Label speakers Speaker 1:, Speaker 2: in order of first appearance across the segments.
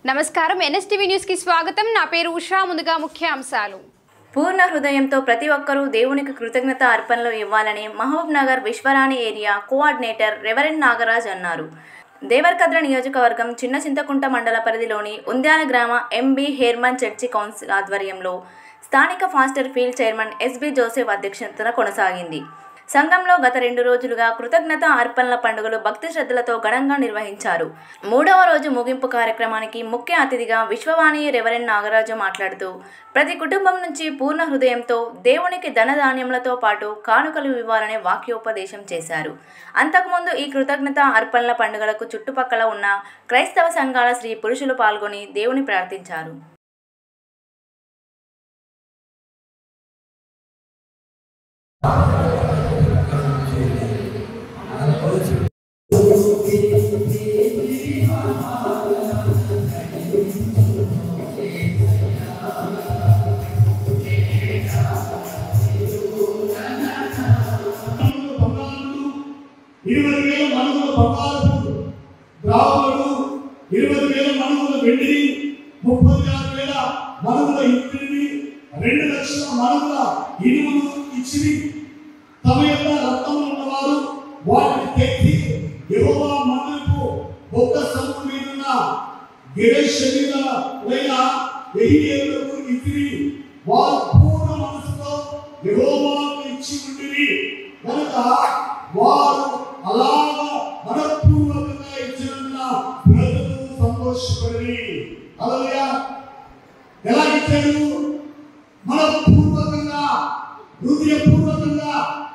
Speaker 1: నమస్కారం NSTV news కి స్వాగతం నా పేరు ఉషా ముందుగా ముఖ్య అంశాలు
Speaker 2: పూర్ణ హృదయంతో ప్రతి ఒక్కరూ దేవునికి కృతజ్ఞత అర్పణలు ఇవ్వాలని Mahabub Nagar Vishwarani area coordinator reverend Nagaraj అన్నారు దేవరకద్ర నియోజకవర్గం చిన్న చింతకుంట మండల పరిధిలోని ఉంద్యాల గ్రామ ఎంబీ హేర్మన్ చర్చి కౌన్సిల్ ఆధ్వర్యంలో స్థానిక pastor field chairman S B Joseph అధ్యక్షతన కొనసాగింది సంఘంలో గత రెండు రోజులుగా కృతజ్ఞత అర్పణల పండుగలు భక్తి శ్రద్ధలతో ఘనంగా నిర్వహించారు మూడవ రోజు ముగింపు కార్యక్రమానికి ముఖ్య అతిథిగా విశ్వవాణి రెవరెండ్ నాగరాజు మాట్లాడుతూ ప్రతి కుటుంబం నుంచి పూర్ణ హృదయంతో దేవునికి ధనధాన్యములతో పాటు కానుకలు ఇవ్వాలనే వాక్యోపదేశం చేశారు అంతకుముందు ఈ కృతజ్ఞత అర్పణల పండుగలకు చుట్టుపక్కల ఉన్న క్రైస్తవ సంఘాల స్త్రీ పురుషులు పాల్గొని దేవుని ప్రార్థించారు
Speaker 3: బంగారులు ఇరవై వేల మనుగుల బంగారు గ్రాములు ఇరవై వేల మనుగుల వెండిని ముప్పై ఆరు వేల మనుగుల ఇత్తడిని రెండు లక్షల మనుగుల ఇనుమును ఇచ్చిరి తమ యొక్క రక్తము ఉన్నవారు వాటిని తెచ్చి యెహోవా మందిరపు ఒక్క సముఖం మీదున్న గిరేషరీలైన ఎహియేలులకు ఇచ్చిరి వారు పూర్ణ మనసుతో యెహోవాకు ఇచ్చి ఉండిరి కనుక వారు అలాగ మనపూర్వకంగా ఇచ్చినందున ప్రజలు సంతోషపడి అలలుయా ఎలా ఇచ్చాడు మనపూర్వకంగా హృదయపూర్వకంగా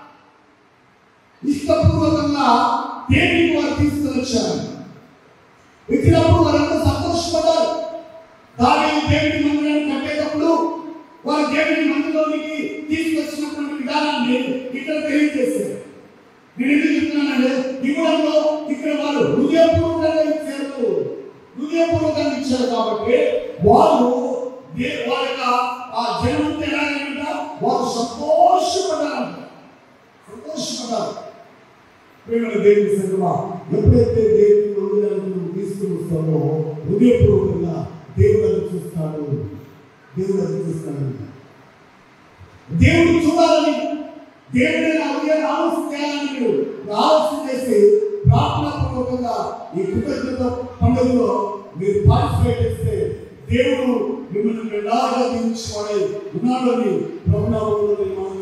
Speaker 3: ఇష్టపూర్వకంగా దేవునికి వారు తీసుకుని వచ్చారు ఇచ్చినప్పుడు వారంతా సంతోషపడ్డారు దాని దేవుని మందిరాన్ని కట్టేటప్పుడు వారు దేవుని మందిరంలోనికి తీసుకొచ్చినటువంటి విధానాన్ని ఇక్కడ తెలియజేశారు నేను ఎందుకు చెప్తున్నానంటే ఇవ్వడంలో ఇక్కడ వారు హృదయపూర్వకంగా ఇచ్చారు హృదయపూర్వకంగా ఇచ్చారు కాబట్టి వారు దే- వారి యొక్క ఆ జన్మంతా ఎలాగంట వారు సంతోషపడ్డారంట సంతోషపడ్డారు ప్రేమల దేవుని సంగమా ఎప్పుడైతే దేవుని హృదయాలను తీసుకుని వస్తామో హృదయపూర్వకంగా దేవుడు అది చూస్తాడు దేవుడు అది చూస్తాడు దేవుడు చూడాలని దేవుడి నా హృదయాన్ని ఆలోచన చేయాలని మీరు ఆలోచన చేసి ప్రార్థనా పూర్వకంగా ఈ కృతజ్ఞత పండుగలో మీరు పార్టిసిపేట్ చేస్తే దేవుడు మిమ్మల్ని మెండాగా దీవించుకోవాలి ఉన్నాడని ప్రభునామంలో నేను